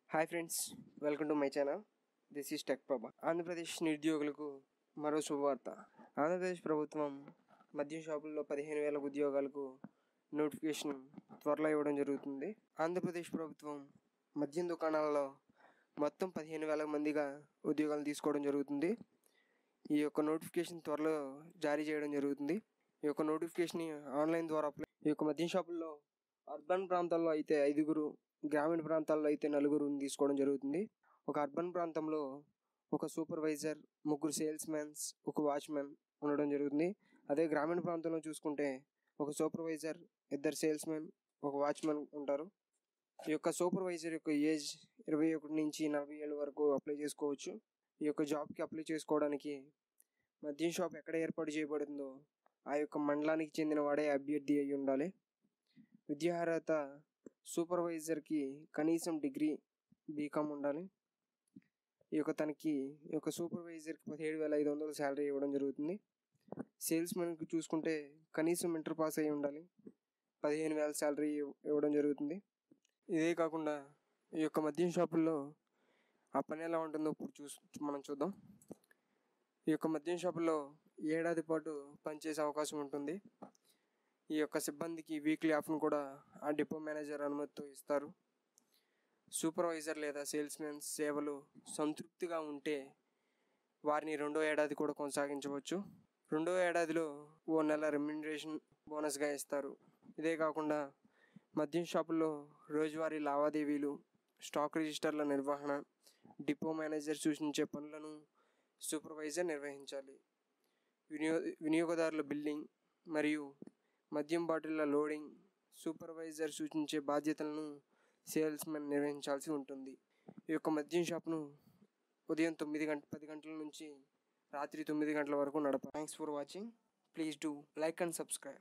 hi friends welcome to my channel this is tech Prabha Andhra Pradesh నిరుద్యోగులకు మరో శుభవార్త ఆంధ్రప్రదేశ్ ప్రభుత్వం మద్యం షాపుల్లో పదిహేను వేల ఉద్యోగాలకు నోటిఫికేషన్ త్వరలో ఇవ్వడం జరుగుతుంది ఆంధ్రప్రదేశ్ ప్రభుత్వం మద్యం దుకాణాలలో మొత్తం పదిహేను వేల మందిగా ఉద్యోగాలు తీసుకోవడం జరుగుతుంది ఈ యొక్క నోటిఫికేషన్ త్వరలో జారీ చేయడం జరుగుతుంది ఈ యొక్క నోటిఫికేషన్ ఆన్లైన్ ద్వారా అప్లై ఈ యొక్క మద్యం షాపుల్లో అర్బన్ ప్రాంతాల్లో అయితే ఐదుగురు గ్రామీణ ప్రాంతాల్లో అయితే నలుగురుని తీసుకోవడం జరుగుతుంది ఒక అర్బన్ ప్రాంతంలో ఒక సూపర్వైజర్ ముగ్గురు సేల్స్ మ్యాన్స్ ఒక వాచ్మెన్ ఉండడం జరుగుతుంది అదే గ్రామీణ ప్రాంతంలో చూసుకుంటే ఒక సూపర్వైజర్ ఇద్దరు సేల్స్ మెన్ ఒక వాచ్మెన్ ఉంటారు ఈ యొక్క సూపర్వైజర్ యొక్క ఏజ్ ఇరవై ఒకటి నుంచి నలభై ఏళ్ళ వరకు అప్లై చేసుకోవచ్చు ఈ యొక్క జాబ్కి అప్లై చేసుకోవడానికి మద్యం షాప్ ఎక్కడ ఏర్పాటు చేయబడిందో ఆ యొక్క మండలానికి చెందిన వాడే అభ్యర్థి అయి ఉండాలి విద్యార్హత సూపర్వైజర్కి కనీసం డిగ్రీ బీకామ్ ఉండాలి ఈ యొక్క తనకి ఈ యొక్క సూపర్వైజర్కి పదిహేడు వేల ఐదు వందలు శాలరీ ఇవ్వడం జరుగుతుంది సేల్స్ మెన్కి చూసుకుంటే కనీసం ఇంటర్ పాస్ అయి ఉండాలి పదిహేను వేల శాలరీ ఇవ్వడం జరుగుతుంది ఇదే కాకుండా ఈ యొక్క మద్యం షాపుల్లో ఆ పని ఎలా ఉంటుందో ఇప్పుడు చూసి మనం చూద్దాం ఈ యొక్క మద్యం షాపుల్లో ఏడాది పాటు పనిచేసే అవకాశం ఉంటుంది ఈ యొక్క సిబ్బందికి వీక్లీ ఆఫ్ను కూడా ఆ డిపో మేనేజర్ అనుమతితో ఇస్తారు సూపర్వైజర్ లేదా సేల్స్మెన్ సేవలు సంతృప్తిగా ఉంటే వారిని రెండో ఏడాది కూడా కొనసాగించవచ్చు రెండో ఏడాదిలో ఓ నెల రెమ్యునరేషన్ బోనస్గా ఇస్తారు ఇదే కాకుండా మద్యం షాపుల్లో రోజువారీ లావాదేవీలు స్టాక్ రిజిస్టర్ల నిర్వహణ డిపో మేనేజర్ సూచించే పనులను సూపర్వైజర్ నిర్వహించాలి వినియో వినియోగదారుల బిల్లింగ్ మరియు మద్యం బాటిళ్ల లోడింగ్ సూపర్వైజర్ సూచించే బాధ్యతలను సేల్స్మెన్ నిర్వహించాల్సి ఉంటుంది ఈ యొక్క మద్యం షాప్ను ఉదయం తొమ్మిది గంట పది గంటల నుంచి రాత్రి తొమ్మిది గంటల వరకు నడప thanks for watching please do like and subscribe